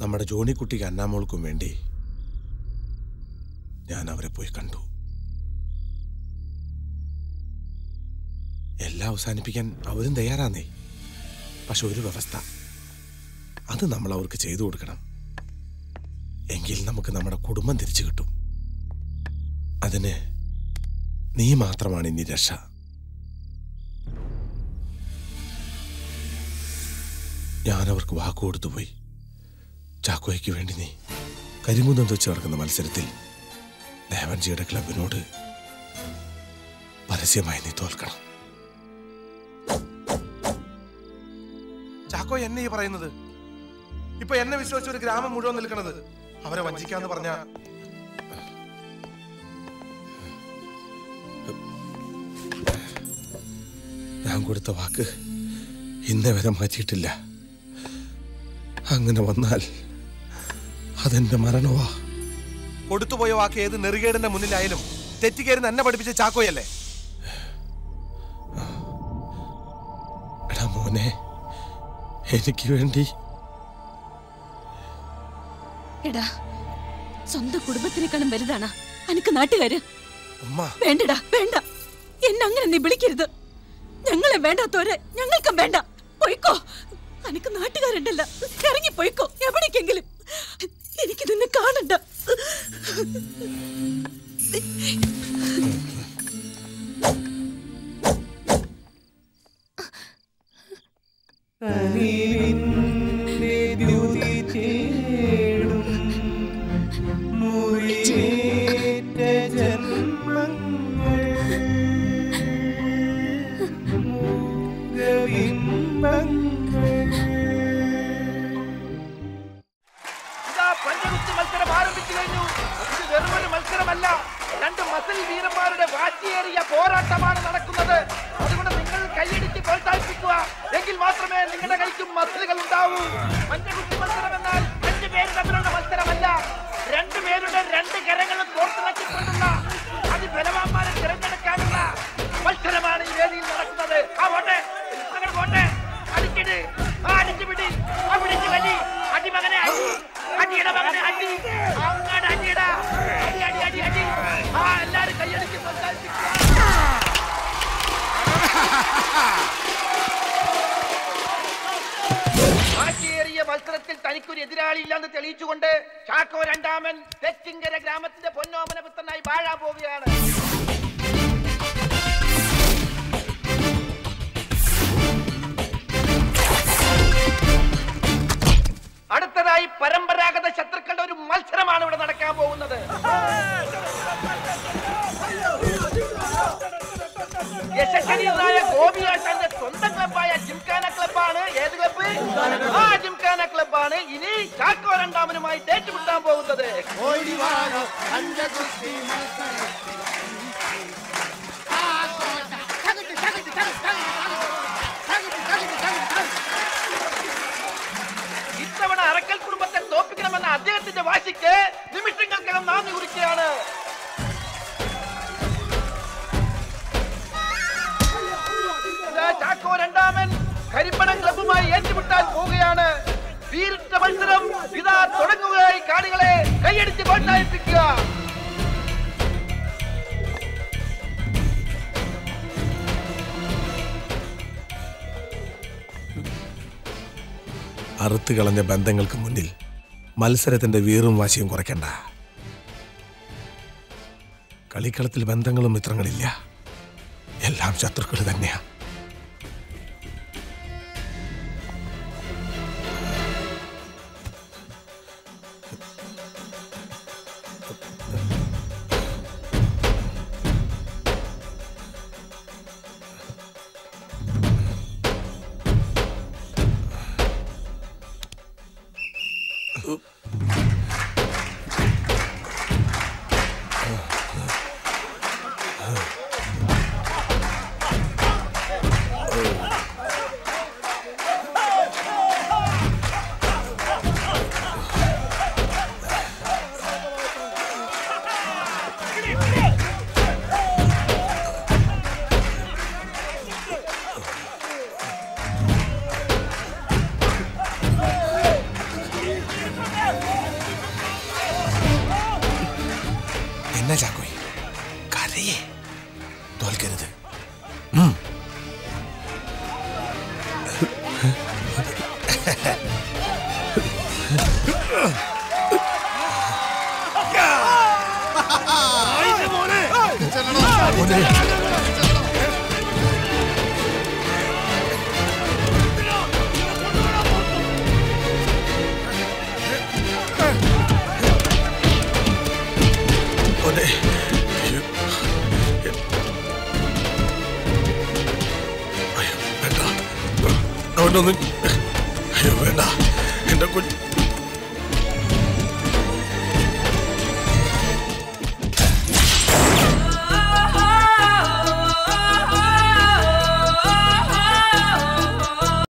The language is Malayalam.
നമ്മുടെ ജോണിക്കുട്ടിക്ക് അന്നാമോൾക്കും വേണ്ടി ഞാൻ അവരെ പോയി കണ്ടു എല്ലാം അവസാനിപ്പിക്കാൻ അവരും തയ്യാറാന്നേ പക്ഷെ ഒരു വ്യവസ്ഥ അത് നമ്മൾ അവർക്ക് ചെയ്തു കൊടുക്കണം എങ്കിൽ നമുക്ക് നമ്മുടെ കുടുംബം തിരിച്ചു കിട്ടും അതിന് നീ മാത്രമാണ് ഇനി രക്ഷ ഞാൻ അവർക്ക് വാക്കു കൊടുത്തു പോയി ചാക്കോയ്ക്ക് വേണ്ടി നീ കരിമുന്തം വെച്ച് നടക്കുന്ന മത്സരത്തിൽ ദേവൻജിയുടെ ക്ലബിനോട് പരസ്യമായി നീ തോൽക്കണം ചാക്കോ എന്നെ ഈ പറയുന്നത് ഇപ്പൊ എന്നെ വിശ്വസിച്ച് ഒരു ഗ്രാമം മുഴുവൻ നിൽക്കണത് അവരെ വഞ്ചിക്കാന്ന് പറഞ്ഞ ഞാൻ കൊടുത്ത വാക്ക് ഇന്നേ വരെ മാറ്റിയിട്ടില്ല അങ്ങനെ വന്നാൽ അതെന്റെ മരണവാ കൊടുത്തുപോയ വാക്ക് ഏത് നെറുകേടിന്റെ മുന്നിലായാലും തെറ്റിക്കയറുന്ന എന്നെ പഠിപ്പിച്ച ചാക്കോയല്ലേ എടാ മോനെ എനിക്ക് വേണ്ടി എടാ സ്വന്തം കുടുംബത്തിനേക്കാളും വലുതാണ് അനക്ക് നാട്ടുകാര് ഉമ്മ വേണ്ടടാ വേണ്ട എന്നെ അങ്ങനെ നീ വിളിക്കരുത് ഞങ്ങളെ വേണ്ടാത്തോരെ ഞങ്ങൾക്കും വേണ്ട പോയിക്കോ അനക്ക് നാട്ടുകാരുണ്ടല്ല ഇറങ്ങി പോയിക്കോ എവിടേക്കെങ്കിലും എനിക്ക് നിന്നെ കാണണ്ട ഇതാ പഞ്ചകുസ്തി മത്സരം ആരംഭിച്ചു കഴിഞ്ഞു ഇത് വെറുമൊരു മത്സരമല്ല രണ്ട് മസിൽ വീരന്മാരുടെ വാശിയേറിയ പോരാട്ടമാണ് നടക്കുന്നത് അതുകൊണ്ട് നിങ്ങൾ കൈയടിച്ച് പ്രോത്സാഹിപ്പിക്കുക എങ്കിൽ മാത്രമേ നിങ്ങളുടെ കൈക്കും മസിലുകൾ ഉണ്ടാവൂ പഞ്ചകുസ്തി മത്സരം എന്നാൽ രണ്ട് പേര് തമ്മിലുള്ള മത്സരമല്ല രണ്ട് പേരുടെ രണ്ട് കരങ്ങളും കോർത്തു വെച്ചിട്ടുള്ള അതിബലവാന്മാരെ തിരഞ്ഞെടുക്കാനുള്ള മത്സരമാണ് ഈ വേദിയിൽ നടക്കുന്നത് ആ പോട്ടെ അങ്ങനെ പോട്ടെ അടിക്കട് ആ അടിച്ചു പിടി ആ പിടിച്ചു വലി അടി മകനെ അടി അടിയുടെ മകനെ അടി അങ്ങോട്ട് അടിയടാ അടി അടി അടി അടി ആ എല്ലാരും കൈയടിച്ച് പ്രോത്സാഹിപ്പിക്കുക വാശിയേറിയ മത്സരത്തിൽ തനിക്കൊരു എതിരാളി ഇല്ലെന്ന് തെളിയിച്ചുകൊണ്ട് ചാക്കോ രണ്ടാമൻ തെച്ചിങ്കര ഗ്രാമത്തിന്റെ പൊന്നോമന പുത്രനായി വാഴാൻ പോവുകയാണ് അടുത്തതായി പരമ്പരാഗത ശത്രുക്കളുടെ ഒരു മത്സരമാണ് ഇവിടെ നടക്കാൻ പോകുന്നത് യശസ്വരീയനായ ഗോപിയാശാന്റെ സ്വന്തം ക്ലബായ ജിംഖാന ക്ലബാണ് ഏത് ക്ലബ്ബ് ആ ജിംഖാന ക്ലബാണ് ഇനി ചാക്കോ രണ്ടാമനുമായി ഏറ്റുമുട്ടാൻ പോകുന്നത് ഇത്തവണ അറക്കൽ കുടുംബത്തെ തോപ്പിക്കണമെന്ന അദ്ദേഹത്തിന്റെ വാശിക്ക് നിമിഷങ്ങൾക്കകം നാന്ദി കുറിക്കുകയാണ് ഇതാ ചാക്കോ രണ്ടാമൻ കരിപ്പണം ക്ലബുമായി ഏറ്റുമുട്ടാൻ പോവുകയാണ് വീരിട്ട മത്സരം ഇതാ തുടങ്ങുകയായി കാണികളെ കൈയടിച്ച് പ്രോത്സാഹിപ്പിക്കുക അറുത്ത് കളഞ്ഞ ബന്ധങ്ങൾക്ക് മുന്നിൽ മത്സരത്തിന്റെ വീറും വാശിയും കുറയ്ക്കണ്ട കളിക്കളത്തിൽ ബന്ധങ്ങളും മിത്രങ്ങളില്ല എല്ലാം ശത്രുക്കൾ തന്നെയാ മോനെ അയ്യോ. അയ്യോ വേണ്ട അവനൊന്നും അയ്യോ വേണ്ട എന്റെ കുഞ്ഞ്